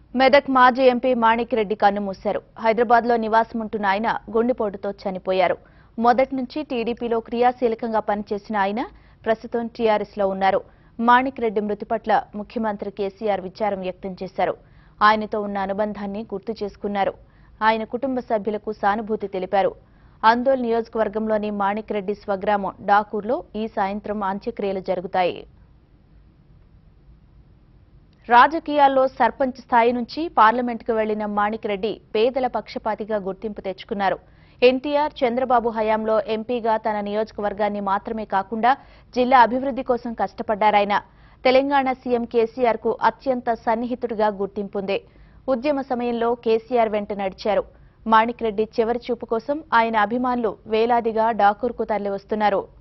మెదక్ మాజీ ఎంపీ మాణిక్ రెడ్డి కన్నుమూశారు హైదరాబాద్ లో నివాసముంటున్న ఆయన గుండెపోటుతో చనిపోయారు మొదటి నుంచి టీడీపీలో క్రియాశీలకంగా పనిచేసిన ఆయన ప్రస్తుతం టీఆర్ఎస్ లో ఉన్నారు మాణిక్ రెడ్డి మృతి పట్ల ముఖ్యమంత్రి కేసీఆర్ విచారం వ్యక్తం చేశారు ఆయనతో ఉన్న అనుబంధాన్ని గుర్తు చేసుకున్నారు ఆయన కుటుంబ సభ్యులకు సానుభూతి తెలిపారు ఆందోళ్ నియోజకవర్గంలోని మాణిక్ రెడ్డి స్వగ్రామం డాకూర్లో ఈ సాయంత్రం అంత్యక్రియలు జరుగుతాయి రాజకీయాల్లో సర్పంచ్ స్థాయి నుంచి పార్లమెంటుకు వెళ్లిన మాణిక్ రెడ్డి పేదల పక్షపాతిగా గుర్తింపు తెచ్చుకున్నారు ఎన్టీఆర్ చంద్రబాబు హయాంలో ఎంపీగా తన నియోజకవర్గాన్ని మాత్రమే కాకుండా జిల్లా అభివృద్ధి కోసం కష్టపడ్డారాయన తెలంగాణ సీఎం కేసీఆర్ కు అత్యంత సన్నిహితుడిగా గుర్తింపుంది ఉద్యమ సమయంలో కేసీఆర్ వెంట నడిచారు మాణిక్ రెడ్డి చివరి చూపు కోసం ఆయన అభిమానులు వేలాదిగా డాకూర్కు తరలి వస్తున్నారు